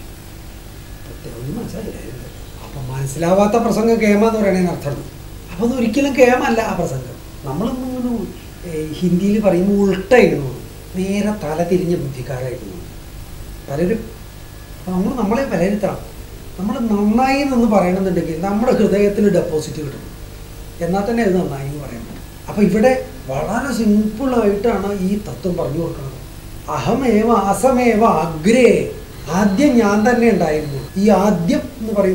ഒന്നും മനസ്സിലായില്ല അപ്പം മനസ്സിലാവാത്ത പ്രസംഗം കേമെന്ന് പറയണതിന് അർത്ഥം അപ്പം അത് ഒരിക്കലും കേമല്ല ആ പ്രസംഗം നമ്മളിങ്ങനെ ഹിന്ദിയിൽ പറയുമ്പോൾ ഉൾട്ടായിരുന്നു നേരെ തല തിരിഞ്ഞ ബുദ്ധിക്കാരായിരുന്നു പലരും അപ്പം നമ്മൾ നമ്മളെ വിലയിരുത്തണം നമ്മൾ നന്നായി എന്ന് പറയണമെന്നുണ്ടെങ്കിൽ നമ്മുടെ ഹൃദയത്തിൽ ഡെപ്പോസിറ്റ് കിട്ടണം എന്നാൽ തന്നെ അത് നന്നായി എന്ന് പറയാൻ പറ്റും അപ്പം ഇവിടെ വളരെ സിമ്പിളായിട്ടാണ് ഈ തത്വം പറഞ്ഞു കൊടുക്കുന്നത് അഹമേവ അസമേവ അഗ്രേ ആദ്യം ഞാൻ തന്നെ ഉണ്ടായിരുന്നു ഈ ആദ്യം എന്ന് പറയുമ്പോൾ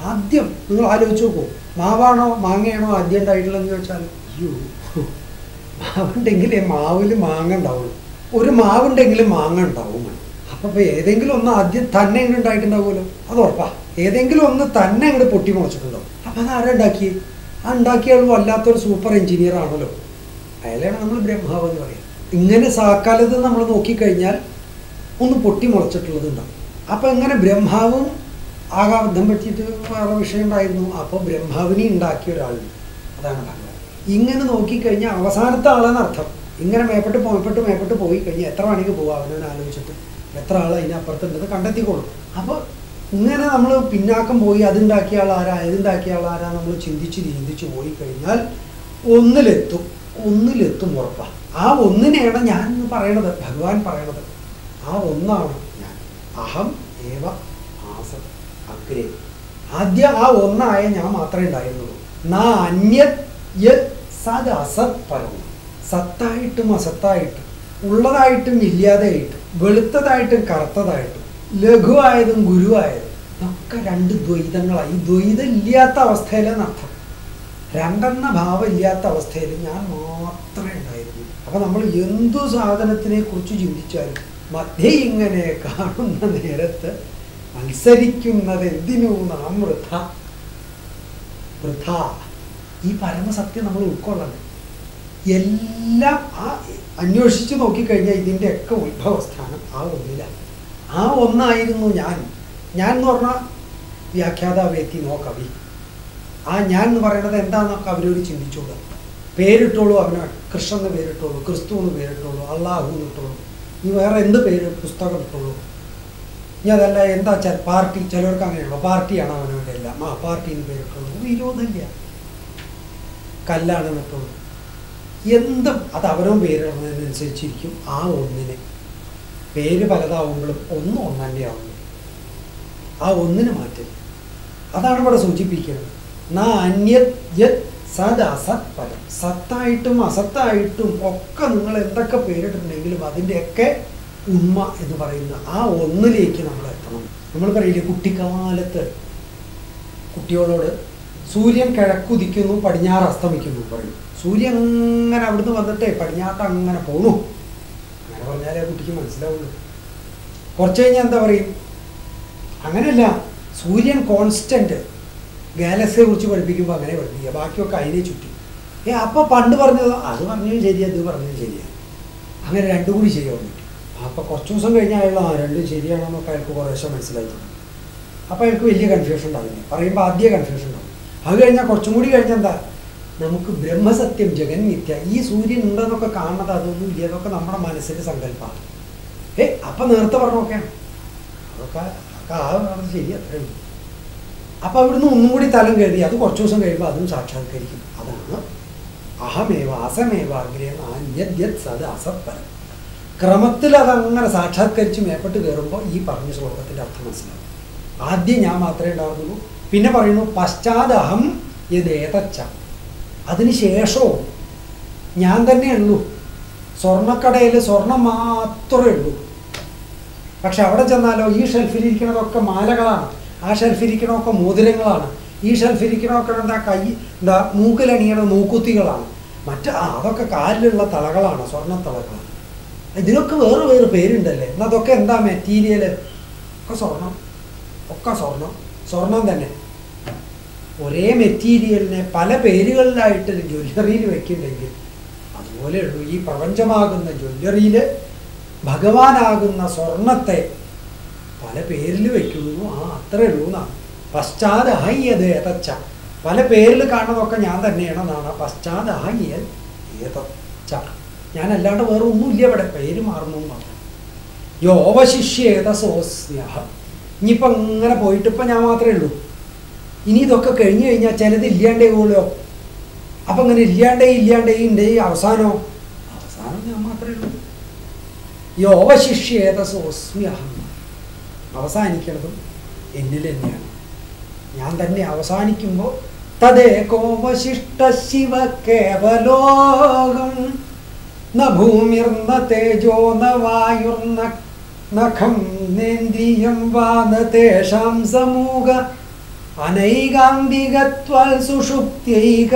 ആദ്യം നിങ്ങൾ ആലോചിച്ച് നോക്കൂ മാവാണോ മാങ്ങയാണോ ആദ്യം ഉണ്ടായിട്ടുള്ളതെന്ന് ചോദിച്ചാൽ അയ്യോ മാവുണ്ടെങ്കിലേ മാവിൽ മാങ്ങ ഉണ്ടാവുള്ളൂ ഒരു മാവുണ്ടെങ്കിലും മാങ്ങ ഉണ്ടാവും അപ്പൊ ഇപ്പൊ ഏതെങ്കിലും ഒന്ന് ആദ്യം തന്നെ ഇങ്ങോട്ട് ഉണ്ടായിട്ടുണ്ടാവുമല്ലോ അത് ഉറപ്പാ ഏതെങ്കിലും ഒന്ന് തന്നെ ഇങ്ങോട്ട് പൊട്ടി മുളച്ചിട്ടുണ്ടാവും അപ്പൊ അത് ആരാ ഉണ്ടാക്കി ആ ഉണ്ടാക്കിയ ആൾ വല്ലാത്തൊരു സൂപ്പർ എഞ്ചിനീയർ ആണല്ലോ അയാളെയാണ് നമ്മൾ ബ്രഹ്മാവ് എന്ന് പറയുന്നത് ഇങ്ങനെ സാക്കാലത്ത് നമ്മൾ നോക്കിക്കഴിഞ്ഞാൽ ഒന്ന് പൊട്ടി മുളച്ചിട്ടുള്ളത് ഉണ്ടാവും അപ്പൊ ഇങ്ങനെ ബ്രഹ്മാവും ആകാബദ്ധം പറ്റിയിട്ട് വേറെ വിഷയം ഉണ്ടായിരുന്നു അപ്പോൾ ബ്രഹ്മാവിനെ ഉണ്ടാക്കിയ ഒരാളുണ്ട് അതാണ് ഭഗവാൻ ഇങ്ങനെ നോക്കിക്കഴിഞ്ഞാൽ അവസാനത്തെ ആളെന്ന് അർത്ഥം ഇങ്ങനെ മേപ്പെട്ട് പോയപ്പെട്ട് മേപ്പെട്ട് പോയി കഴിഞ്ഞാൽ എത്ര മണിക്ക് പോവാം അവനവൻ ആലോചിച്ചിട്ട് എത്ര ആൾ അതിനപ്പുറത്തുണ്ടെന്ന് കണ്ടെത്തിക്കോളും അപ്പോൾ ഇങ്ങനെ നമ്മൾ പിന്നാക്കം പോയി അതുണ്ടാക്കിയ ആൾ ആരാ ഇതുണ്ടാക്കിയ ആൾ ആരാ നമ്മൾ ചിന്തിച്ച് ചിന്തിച്ച് പോയി കഴിഞ്ഞാൽ ഒന്നിലെത്തും ഒന്നിലെത്തും ഉറപ്പാ ആ ഒന്നിനെയാണ് ഞാൻ ഇന്ന് പറയണത് ഭഗവാൻ പറയണത് ആ ഒന്നാണ് ഞാൻ അഹം ഏവ ആസത് അഗ്രേ ആദ്യം ആ ഒന്നായ ഞാൻ മാത്രമേ ഉണ്ടായിരുന്നുള്ളൂ നാ അന്യത് യത് സത് അസത് പരം സത്തായിട്ടും അസത്തായിട്ടും ഉള്ളതായിട്ടും ഇല്ലാതെയായിട്ടും വെളുത്തതായിട്ടും കറുത്തതായിട്ടും ലഘുവായതും ഗുരുവായതും ഇതൊക്കെ രണ്ട് ദ്വൈതങ്ങളായി ഈ ദ്വൈതം ഇല്ലാത്ത അവസ്ഥയിലെന്നർത്ഥം രണ്ടെണ്ണ ഭാവം ഇല്ലാത്ത അവസ്ഥയിൽ ഞാൻ മാത്രമേ ഉണ്ടായിരുന്നു അപ്പൊ നമ്മൾ എന്തു സാധനത്തിനെ കുറിച്ച് ചിന്തിച്ചാലും മധ്യ ഇങ്ങനെ കാണുന്ന നേരത്ത് മത്സരിക്കുന്നത് എന്തിനു നാം വൃഥ വൃഥ ഈ പരമസത്യം നമ്മൾ ഉൾക്കൊള്ളണം എല്ലാം ആ അന്വേഷിച്ച് നോക്കിക്കഴിഞ്ഞാൽ ഇതിൻ്റെയൊക്കെ ഉത്ഭവസ്ഥാനം ആ ഒന്നിലാണ് ആ ഒന്നായിരുന്നു ഞാൻ ഞാൻ എന്ന് പറഞ്ഞാൽ വ്യാഖ്യാതാവേത്തി നോ കവി ആ ഞാൻ എന്ന് പറയുന്നത് എന്താണെന്നൊക്കെ അവരോട് ചിന്തിച്ചോളൂ പേരിട്ടോളൂ അവന് കൃഷ്ണൻ എന്ന് പേരിട്ടോളൂ ക്രിസ്തു എന്ന് പേരിട്ടോളൂ അള്ളാഹു എന്ന് ഇട്ടോളൂ നീ വേറെ എന്ത് പേര് പുസ്തകം ഇട്ടോളൂ ഇനി അതല്ല എന്താ വെച്ചാൽ പാർട്ടി ചിലവർക്ക് അങ്ങനെയുള്ളൂ പാർട്ടിയാണ് അവനവൻ്റെ എല്ലാം ആ പാർട്ടി എന്ന് പേരിട്ടുള്ളൂ വിരോധമില്ല കല്ലാണ് എന്നിട്ടുള്ളൂ എന്തും അത് അവനോ പേരിടുന്നതിനനുസരിച്ചിരിക്കും ആ ഒന്നിന് പേര് പലതാവുമ്പോഴും ഒന്ന് ഒന്ന് തന്നെയാവുന്നു ആ ഒന്നിന് മാറ്റം അതാണ് ഇവിടെ സൂചിപ്പിക്കുന്നത് നാ അന്യത് യത് സത് അസത് പരം സത്തായിട്ടും അസത്തായിട്ടും ഒക്കെ നിങ്ങൾ എന്തൊക്കെ പേരിട്ടിട്ടുണ്ടെങ്കിലും അതിൻ്റെയൊക്കെ ഉണ്മ എന്ന് പറയുന്ന ആ ഒന്നിലേക്ക് നമ്മൾ എത്തണം നമ്മൾ പറയില്ലേ കുട്ടിക്കാലത്ത് കുട്ടികളോട് സൂര്യൻ കിഴക്കുദിക്കുന്നു പടിഞ്ഞാറ് അസ്തമിക്കുന്നു പറയും സൂര്യൻ അങ്ങനെ അവിടുന്ന് വന്നിട്ടേ പടിഞ്ഞാട്ട് അങ്ങനെ പോണു അങ്ങനെ പറഞ്ഞാലേ ആ കുട്ടിക്ക് മനസ്സിലാവുള്ളൂ കുറച്ച് കഴിഞ്ഞാൽ എന്താ പറയും അങ്ങനെയല്ല സൂര്യൻ കോൺസ്റ്റന്റ് ഗാലക്സിയെ കുറിച്ച് പഠിപ്പിക്കുമ്പോൾ അങ്ങനെ പഠിപ്പിക്കുക ബാക്കിയൊക്കെ അതിനെ ചുറ്റി ഏ അപ്പോൾ പണ്ട് പറഞ്ഞത് അത് പറഞ്ഞതും ശരിയാ ഇത് പറഞ്ഞതും ശരിയാ അങ്ങനെ രണ്ടും കൂടി ശരിയാവും പറ്റും അപ്പോൾ കുറച്ച് ദിവസം കഴിഞ്ഞാൽ അയാൾ ആ രണ്ടും ശരിയാണെന്നൊക്കെ അയാൾക്ക് കുറേശ്ശെ മനസ്സിലായി തുടങ്ങും അപ്പോൾ അയാൾക്ക് വലിയ കൺഫ്യൂഷൻ ഉണ്ടാവില്ല പറയുമ്പോൾ ആദ്യ കൺഫ്യൂഷൻ ഉണ്ടാവും അത് കഴിഞ്ഞാൽ കുറച്ചും കൂടി കഴിഞ്ഞാൽ എന്താ നമുക്ക് ബ്രഹ്മസത്യം ജഗൻ മിഥ്യ ഈ സൂര്യൻ ഉണ്ടെന്നൊക്കെ കാണുന്നത് അതൊന്നും ഇല്ല അതൊക്കെ നമ്മുടെ മനസ്സിൻ്റെ സങ്കല്പമാണ് ഏ അപ്പം നേരത്തെ പറഞ്ഞൊക്കെയാണ് അതൊക്കെ അതൊക്കെ ആ പറഞ്ഞത് ശരി അത്രേ ഉള്ളൂ അപ്പം അവിടുന്ന് ഒന്നും കൂടി തലം കരുതി അത് കുറച്ച് ദിവസം കഴിയുമ്പോൾ അതും സാക്ഷാത്കരിക്കും അതാണ് അഹമേവ അസമേവ അഗ്രഹം അന്യത് സത് അസത്പരം ക്രമത്തിൽ അതങ്ങനെ സാക്ഷാത്കരിച്ച് മേപ്പെട്ട് കയറുമ്പോൾ ഈ പറഞ്ഞ ശ്ലോകത്തിൻ്റെ അർത്ഥം മനസ്സിലാവും ആദ്യം ഞാൻ മാത്രമേ ഉണ്ടായിരുന്നുള്ളൂ പിന്നെ പറയുന്നു പശ്ചാത്തഹം യഥേതച്ച അതിന് ശേഷവും ഞാൻ തന്നെ ഉള്ളൂ സ്വർണ്ണക്കടയിൽ സ്വർണം മാത്രമേ ഉള്ളൂ പക്ഷെ അവിടെ ചെന്നാലോ ഈ ഷെൽഫിലിരിക്കണതൊക്കെ മാലകളാണ് ആ ഷെൽഫിലിരിക്കണതൊക്കെ മോതിരങ്ങളാണ് ഈ ഷെൽഫിലിരിക്കണതൊക്കെ എന്താ കൈ എന്താ മൂക്കിലണിയണ മൂക്കുത്തികളാണ് മറ്റ് ആ അതൊക്കെ കാലിലുള്ള തളകളാണ് സ്വർണ്ണ തളകളാണ് ഇതിനൊക്കെ വേറെ വേറെ പേരുണ്ടല്ലേ എന്നാൽ അതൊക്കെ എന്താ മെറ്റീരിയൽ ഒക്കെ സ്വർണം ഒക്കെ സ്വർണം സ്വർണം തന്നെ ഒരേ മെറ്റീരിയലിനെ പല പേരുകളിലായിട്ട് ജ്വല്ലറിയിൽ വെക്കുന്നുണ്ടെങ്കിൽ അതുപോലെയുള്ളൂ ഈ പ്രപഞ്ചമാകുന്ന ജ്വല്ലറിയിൽ ഭഗവാനാകുന്ന സ്വർണത്തെ പല പേരിൽ വെക്കുന്നു ആ അത്രേ ഉള്ളൂ എന്നാണ് പശ്ചാത്തഹയ്യത് ഏതച്ച പല പേരിൽ കാണുന്നതൊക്കെ ഞാൻ തന്നെയാണെന്നാണ് പശ്ചാത്തഹയ്യത് ഏതച്ച ഞാൻ അല്ലാണ്ട് വേറെ ഒന്നുമില്ല ഇവിടെ പേര് മാറുന്നു മാത്രം യോവശിഷ്യേത സോസ്യഹ ഇനിയിപ്പോൾ ഇങ്ങനെ പോയിട്ട് ഇപ്പം ഞാൻ മാത്രമേ ഉള്ളൂ ഇനി ഇതൊക്കെ കഴിഞ്ഞു കഴിഞ്ഞാൽ ചിലത് ഇല്ലാണ്ടേ പോകുമല്ലോ അപ്പം ഇങ്ങനെ ഇല്ലാണ്ടേ ഇല്ലാണ്ടേ ഉണ്ട് അവസാനോ അവസാനം ഞാൻ മാത്രമേ ഉള്ളൂ യോവശിഷ്യേത സോസ്മ്യഹം അവസാനിക്കുന്നതും എന്നിൽ തന്നെയാണ് ഞാൻ തന്നെ അവസാനിക്കുമ്പോൾ തദേകോവശിഷ്ട ശിവ കേവലോകം ന ഭൂമിർന്ന തേജോ ന വായുർന്ന നഖം നേന്ദ്രിയം വാ ന തേഷാം സമൂഹ അനൈകാന്തികത്വൽ സുഷുപ്ത്യൈക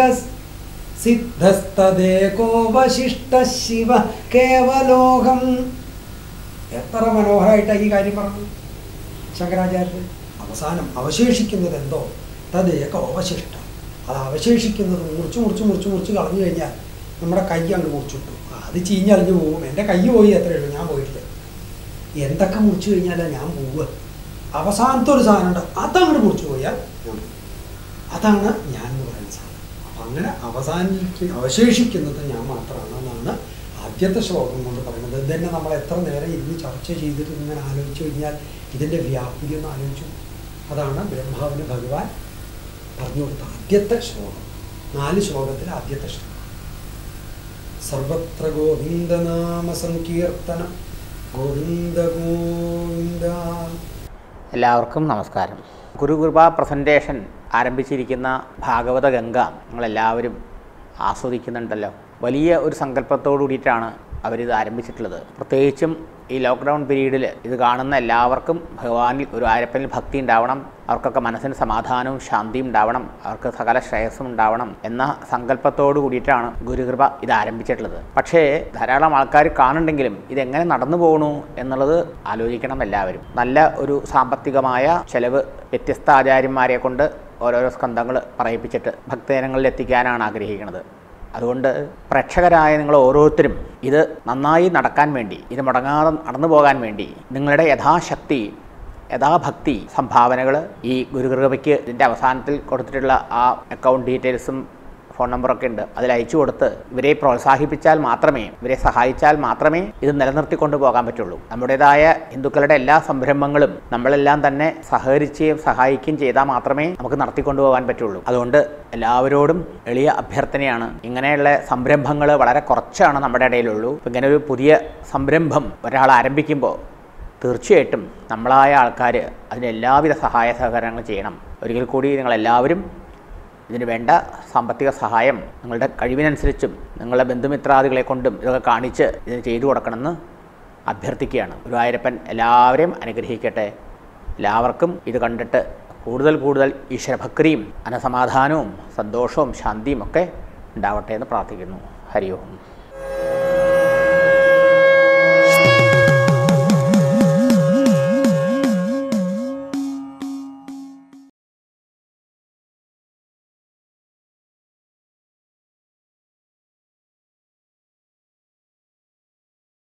സിദ്ധസ്തദേകോപശിഷ്ട ശിവ കേവലോകം എത്ര മനോഹരമായിട്ടാണ് ഈ കാര്യം പറഞ്ഞു ശങ്കരാചാര്യർ അവസാനം അവശേഷിക്കുന്നത് എന്തോ തദേക അവശിഷ്ടം അത് അവശേഷിക്കുന്നത് മുറിച്ച് മുറിച്ച് മുറിച്ച് മുറിച്ച് കളഞ്ഞു കഴിഞ്ഞാൽ നമ്മുടെ കൈ അങ്ങ് മുറിച്ചിട്ടു ആ, അത് ചീഞ്ഞളിഞ്ഞു പോകും എൻ്റെ കൈ പോയി അത്രയേ ഉള്ളൂ ഞാൻ പോയിട്ടില്ല എന്തൊക്കെ മുറിച്ചു കഴിഞ്ഞാലാണ് ഞാൻ പോവുക അവസാനത്തെ ഒരു സാധനം ഉണ്ട് അതങ്ങോട്ട് മുറിച്ചു പോയാൽ ഞാൻ പോകും. അതാണ് ഞാൻ എന്ന് പറയുന്ന സാധനം അപ്പം അങ്ങനെ അവസാനിക്ക അവശേഷിക്കുന്നത് ഞാൻ മാത്രമാണ് എന്നാണ് ആദ്യത്തെ ശ്ലോകം കൊണ്ട് പറയുന്നത് ഇത് തന്നെ നമ്മൾ എത്ര നേരം ഇരുന്ന് ചർച്ച ചെയ്തിട്ട് ഇങ്ങനെ ആലോചിച്ച് കഴിഞ്ഞാൽ ഇതിൻ്റെ വ്യാപ്തി ഒന്ന് ആലോചിച്ചു അതാണ് ബ്രഹ്മാവിന് ഭഗവാൻ പറഞ്ഞു കൊടുത്ത ആദ്യത്തെ ശ്ലോകം നാല് ശ്ലോകത്തിലെ ആദ്യത്തെ ശ്ലോകം സർവത്ര ഗോവിന്ദനാമ സങ്കീർത്തനം ഗോവിന്ദ ഗോവിന്ദ എല്ലാവർക്കും നമസ്കാരം ഗുരുകൃപ പ്രസൻറ്റേഷൻ ആരംഭിച്ചിരിക്കുന്ന ഭാഗവത ഗംഗ നിങ്ങളെല്ലാവരും ആസ്വദിക്കുന്നുണ്ടല്ലോ വലിയ ഒരു സങ്കല്പത്തോടു കൂടിയിട്ടാണ് അവരിത് ആരംഭിച്ചിട്ടുള്ളത് പ്രത്യേകിച്ചും ഈ ലോക്ക്ഡൗൺ പീരീഡിൽ ഇത് കാണുന്ന എല്ലാവർക്കും ഭഗവാനിൽ ഒരു ആരപ്പനിൽ ഭക്തി ഉണ്ടാവണം അവർക്കൊക്കെ മനസ്സിന് സമാധാനവും ശാന്തിയും ഉണ്ടാവണം അവർക്ക് സകല ശ്രേയസ്സും ഉണ്ടാവണം എന്ന സങ്കല്പത്തോടു കൂടിയിട്ടാണ് ഗുരുകൃപ ഇത് ആരംഭിച്ചിട്ടുള്ളത് പക്ഷേ ധാരാളം ആൾക്കാർ കാണുന്നുണ്ടെങ്കിലും ഇതെങ്ങനെ നടന്നു പോകണു എന്നുള്ളത് ആലോചിക്കണം എല്ലാവരും നല്ല ഒരു സാമ്പത്തികമായ ചെലവ് വ്യത്യസ്ത ആചാര്യന്മാരെ കൊണ്ട് ഓരോരോ സ്കന്ധങ്ങൾ പറയിപ്പിച്ചിട്ട് ഭക്തജനങ്ങളിൽ എത്തിക്കാനാണ് ആഗ്രഹിക്കുന്നത് അതുകൊണ്ട് പ്രേക്ഷകരായ നിങ്ങൾ ഓരോരുത്തരും ഇത് നന്നായി നടക്കാൻ വേണ്ടി ഇത് മുടങ്ങാതെ നടന്നു പോകാൻ വേണ്ടി നിങ്ങളുടെ യഥാശക്തി യഥാഭക്തി സംഭാവനകൾ ഈ ഗുരുകൃപയ്ക്ക് ഇതിൻ്റെ അവസാനത്തിൽ കൊടുത്തിട്ടുള്ള ആ അക്കൗണ്ട് ഡീറ്റെയിൽസും ഫോൺ നമ്പറൊക്കെ ഉണ്ട് അതിൽ അയച്ചു കൊടുത്ത് ഇവരെ പ്രോത്സാഹിപ്പിച്ചാൽ മാത്രമേ ഇവരെ സഹായിച്ചാൽ മാത്രമേ ഇത് നിലനിർത്തിക്കൊണ്ടു പോകാൻ പറ്റുള്ളൂ നമ്മുടേതായ ഹിന്ദുക്കളുടെ എല്ലാ സംരംഭങ്ങളും നമ്മളെല്ലാം തന്നെ സഹകരിക്കുകയും സഹായിക്കുകയും ചെയ്താൽ മാത്രമേ നമുക്ക് നടത്തിക്കൊണ്ടു പോകാൻ പറ്റുള്ളൂ അതുകൊണ്ട് എല്ലാവരോടും എളിയ അഭ്യർത്ഥനയാണ് ഇങ്ങനെയുള്ള സംരംഭങ്ങൾ വളരെ കുറച്ചാണ് നമ്മുടെ ഇടയിലുള്ളൂ ഇപ്പം ഇങ്ങനെ ഒരു പുതിയ സംരംഭം ഒരാൾ ആരംഭിക്കുമ്പോൾ തീർച്ചയായിട്ടും നമ്മളായ ആൾക്കാർ അതിന് എല്ലാവിധ സഹായ സഹകരണങ്ങൾ ചെയ്യണം ഒരിക്കൽ കൂടി നിങ്ങളെല്ലാവരും ഇതിന് വേണ്ട സാമ്പത്തിക സഹായം നിങ്ങളുടെ കഴിവിനനുസരിച്ചും നിങ്ങളുടെ ബന്ധുമിത്രാദികളെ കൊണ്ടും ഇതൊക്കെ കാണിച്ച് ഇതിന് ചെയ്തു കൊടുക്കണമെന്ന് അഭ്യർത്ഥിക്കുകയാണ് ഗുരുവായൂരപ്പൻ എല്ലാവരെയും അനുഗ്രഹിക്കട്ടെ എല്ലാവർക്കും ഇത് കണ്ടിട്ട് കൂടുതൽ കൂടുതൽ ഈശ്വരഭക്തിയും അനസമാധാനവും സന്തോഷവും ശാന്തിയും ഒക്കെ ഉണ്ടാവട്ടെ എന്ന് പ്രാർത്ഥിക്കുന്നു ഹരി ഓം